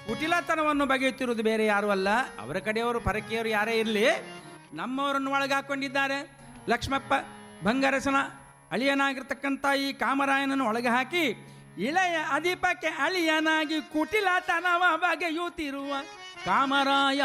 ಕುಟಿಲತನವನ್ನು ಬಗೆಯುತ್ತಿರುವುದು ಬೇರೆ ಯಾರು ಅಲ್ಲ ಅವರ ಕಡೆಯವರು ಪರಕೆಯವರು ಯಾರೇ ಇರಲಿ ನಮ್ಮವರನ್ನು ಒಳಗಾಕೊಂಡಿದ್ದಾರೆ ಲಕ್ಷ್ಮಪ್ಪ ಬಂಗಾರಸನ ಅಳಿಯನಾಗಿರ್ತಕ್ಕಂಥ ಈ ಕಾಮರಾಯನನ್ನು ಒಳಗೆ ಹಾಕಿ ಇಳೆಯ ಅಧಿಪಕ್ಕೆ ಅಳಿಯನಾಗಿ ಕುಟಿಲತನವ ಬಗೆಯುತ್ತಿರುವ ಕಾಮರಾಯ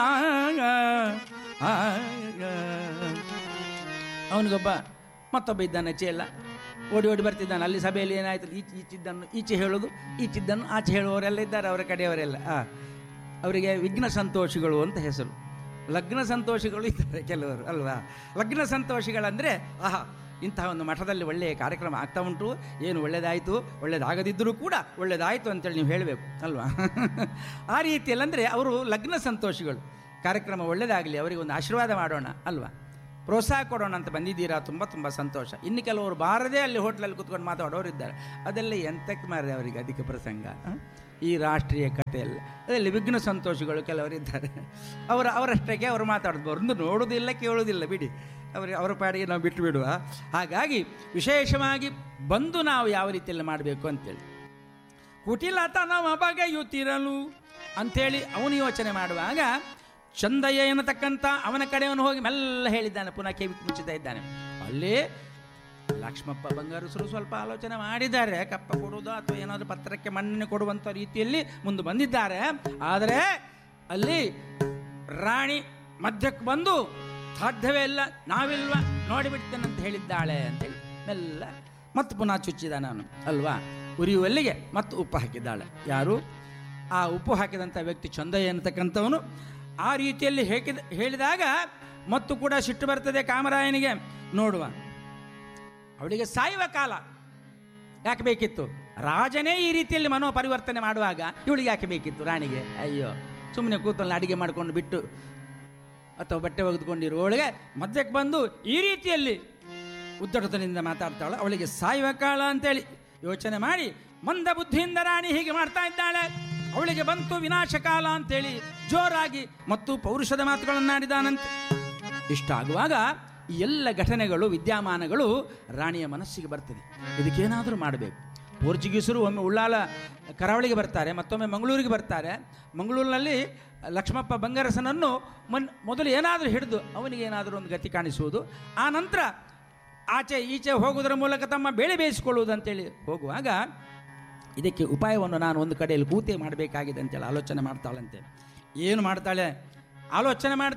ಅವನಿಗೊಬ್ಬ ಮತ್ತೊಬ್ಬ ಇದ್ದಾನೆ ಚೇಲ ಓಡಿ ಓಡಿ ಬರ್ತಿದ್ದಾನೆ ಅಲ್ಲಿ ಸಭೆಯಲ್ಲಿ ಏನಾಯ್ತು ಈಚೆ ಈಚಿದ್ದನ್ನು ಈಚೆ ಹೇಳೋದು ಈಚಿದ್ದನ್ನು ಆಚೆ ಹೇಳುವವರೆಲ್ಲ ಇದ್ದಾರೆ ಅವರ ಕಡೆಯವರೆಲ್ಲ ಆ ಅವರಿಗೆ ವಿಘ್ನ ಸಂತೋಷಿಗಳು ಅಂತ ಹೆಸರು ಲಗ್ನ ಸಂತೋಷಿಗಳು ಇದ್ದಾರೆ ಕೆಲವರು ಅಲ್ವಾ ಲಗ್ನ ಸಂತೋಷಿಗಳಂದರೆ ಆಹಾ ಇಂತಹ ಒಂದು ಮಠದಲ್ಲಿ ಒಳ್ಳೆಯ ಕಾರ್ಯಕ್ರಮ ಆಗ್ತಾ ಉಂಟು ಏನು ಒಳ್ಳೆಯದಾಯಿತು ಒಳ್ಳೆಯದಾಗದಿದ್ದರೂ ಕೂಡ ಒಳ್ಳೆಯದಾಯಿತು ಅಂತೇಳಿ ನೀವು ಹೇಳಬೇಕು ಅಲ್ವಾ ಆ ರೀತಿಯಲ್ಲಿ ಅಂದರೆ ಅವರು ಲಗ್ನ ಸಂತೋಷಿಗಳು ಕಾರ್ಯಕ್ರಮ ಒಳ್ಳೆಯದಾಗಲಿ ಅವರಿಗೆ ಒಂದು ಆಶೀರ್ವಾದ ಮಾಡೋಣ ಅಲ್ವಾ ಪ್ರೋತ್ಸಾಹ ಕೊಡೋಣ ಅಂತ ಬಂದಿದ್ದೀರಾ ತುಂಬ ತುಂಬ ಸಂತೋಷ ಇನ್ನು ಕೆಲವರು ಬಾರದೇ ಅಲ್ಲಿ ಹೋಟ್ಲಲ್ಲಿ ಕುತ್ಕೊಂಡು ಮಾತಾಡೋರು ಇದ್ದಾರೆ ಅದೆಲ್ಲ ಎಂತಕ್ಕೆ ಮಾರಿದೆ ಅವರಿಗೆ ಅಧಿಕ ಪ್ರಸಂಗ ಆ? ಈ ರಾಷ್ಟ್ರೀಯ ಕಥೆಯಲ್ಲ ಅದರಲ್ಲಿ ವಿಘ್ನ ಸಂತೋಷಿಗಳು ಕೆಲವರು ಇದ್ದಾರೆ ಅವರ ಅವರಷ್ಟಕ್ಕೆ ಅವರು ಮಾತಾಡೋದು ಒಂದು ನೋಡೋದಿಲ್ಲ ಕೇಳೋದಿಲ್ಲ ಬಿಡಿ ಅವರಿಗೆ ಅವರ ಪಾಡಿಗೆ ನಾವು ಬಿಟ್ಟು ಬಿಡುವ ಹಾಗಾಗಿ ವಿಶೇಷವಾಗಿ ಬಂದು ನಾವು ಯಾವ ರೀತಿಯಲ್ಲಿ ಮಾಡಬೇಕು ಅಂತೇಳಿ ಕುಟಿಲತನವ ಬಗೆಯುತ್ತಿರಲು ಅಂಥೇಳಿ ಅವನು ಯೋಚನೆ ಮಾಡುವಾಗ ಚಂದಯ್ಯ ಎನ್ನತಕ್ಕಂಥ ಅವನ ಕಡೆಯವನು ಹೋಗಿ ಮೆಲ್ಲ ಹೇಳಿದ್ದಾನೆ ಪುನಃ ಕಿವಿ ಮುಚ್ಚುತ್ತಾ ಇದ್ದಾನೆ ಅಲ್ಲಿ ಲಕ್ಷ್ಮಪ್ಪ ಬಂಗಾರಸರು ಸ್ವಲ್ಪ ಆಲೋಚನೆ ಮಾಡಿದ್ದಾರೆ ಕಪ್ಪ ಕೊಡುವುದು ಅಥವಾ ಏನಾದರೂ ಪತ್ರಕ್ಕೆ ಮನ್ನಣೆ ಕೊಡುವಂಥ ರೀತಿಯಲ್ಲಿ ಮುಂದೆ ಬಂದಿದ್ದಾರೆ ಆದರೆ ಅಲ್ಲಿ ರಾಣಿ ಮಧ್ಯಕ್ಕೆ ಬಂದು ಸಾಧ್ಯವೇ ಇಲ್ಲ ನಾವಿಲ್ವಾ ನೋಡಿಬಿಡ್ತೇನೆ ಅಂತ ಹೇಳಿದ್ದಾಳೆ ಅಂತೇಳಿ ಮೆಲ್ಲ ಮತ್ತೆ ಪುನಃ ಚುಚ್ಚಿದ ನಾನು ಅಲ್ವಾ ಉರಿಯುವಲ್ಲಿಗೆ ಮತ್ತೆ ಉಪ್ಪು ಹಾಕಿದ್ದಾಳೆ ಯಾರು ಆ ಉಪ್ಪು ಹಾಕಿದಂಥ ವ್ಯಕ್ತಿ ಚಂದಯ್ಯ ಅನ್ನತಕ್ಕಂಥವನು ಆ ರೀತಿಯಲ್ಲಿ ಹೇಗಿದ ಹೇಳಿದಾಗ ಮತ್ತು ಕೂಡ ಸಿಟ್ಟು ಬರ್ತದೆ ಕಾಮರಾಯನಿಗೆ ನೋಡುವ ಅವಳಿಗೆ ಸಾಯುವ ಕಾಲ ಯಾಕೆ ಬೇಕಿತ್ತು ರಾಜನೇ ಈ ರೀತಿಯಲ್ಲಿ ಮನೋ ಪರಿವರ್ತನೆ ಮಾಡುವಾಗ ಇವಳಿಗೆ ಯಾಕೆ ಬೇಕಿತ್ತು ರಾಣಿಗೆ ಅಯ್ಯೋ ಸುಮ್ಮನೆ ಕೂತಲ್ಲಿ ಅಡಿಗೆ ಮಾಡ್ಕೊಂಡು ಬಿಟ್ಟು ಅಥವಾ ಬಟ್ಟೆ ಒಗೆದುಕೊಂಡಿರುವವಳಿಗೆ ಮಧ್ಯಕ್ಕೆ ಬಂದು ಈ ರೀತಿಯಲ್ಲಿ ಉದ್ದಟತನದಿಂದ ಮಾತಾಡ್ತಾಳೆ ಅವಳಿಗೆ ಸಾಯುವ ಕಾಲ ಅಂತೇಳಿ ಯೋಚನೆ ಮಾಡಿ ಮಂದ ಬುದ್ಧಿಯಿಂದ ರಾಣಿ ಹೀಗೆ ಮಾಡ್ತಾ ಇದ್ದಾಳೆ ಅವಳಿಗೆ ಬಂತು ವಿನಾಶ ಕಾಲ ಅಂತೇಳಿ ಜೋರಾಗಿ ಮತ್ತು ಪೌರುಷದ ಮಾತುಗಳನ್ನಾಡಿದಾನಂತೆ ಇಷ್ಟ ಆಗುವಾಗ ಈ ಎಲ್ಲ ಘಟನೆಗಳು ವಿದ್ಯಮಾನಗಳು ರಾಣಿಯ ಮನಸ್ಸಿಗೆ ಬರ್ತದೆ ಇದಕ್ಕೇನಾದರೂ ಮಾಡಬೇಕು ಪೋರ್ಚುಗೀಸರು ಒಮ್ಮೆ ಉಳ್ಳಾಲ ಕರಾವಳಿಗೆ ಬರ್ತಾರೆ ಮತ್ತೊಮ್ಮೆ ಮಂಗಳೂರಿಗೆ ಬರ್ತಾರೆ ಮಂಗಳೂರಿನಲ್ಲಿ ಲಕ್ಷ್ಮಪ್ಪ ಬಂಗಾರಸನನ್ನು ಮನ್ ಮೊದಲು ಏನಾದರೂ ಹಿಡಿದು ಅವನಿಗೆ ಏನಾದರೂ ಒಂದು ಗತಿ ಕಾಣಿಸುವುದು ಆ ನಂತರ ಆಚೆ ಈಚೆ ಹೋಗುವುದರ ಮೂಲಕ ತಮ್ಮ ಬೇಳೆ ಬೇಯಿಸಿಕೊಳ್ಳುವುದು ಅಂತೇಳಿ ಹೋಗುವಾಗ ಇದಕ್ಕೆ ಉಪಾಯವನ್ನು ನಾನು ಒಂದು ಕಡೆಯಲ್ಲಿ ಕೂತೆ ಮಾಡಬೇಕಾಗಿದೆ ಅಂತೇಳಿ ಆಲೋಚನೆ ಮಾಡ್ತಾಳಂತೆ ಏನು ಮಾಡ್ತಾಳೆ ಆಲೋಚನೆ ಮಾಡ್ತಾ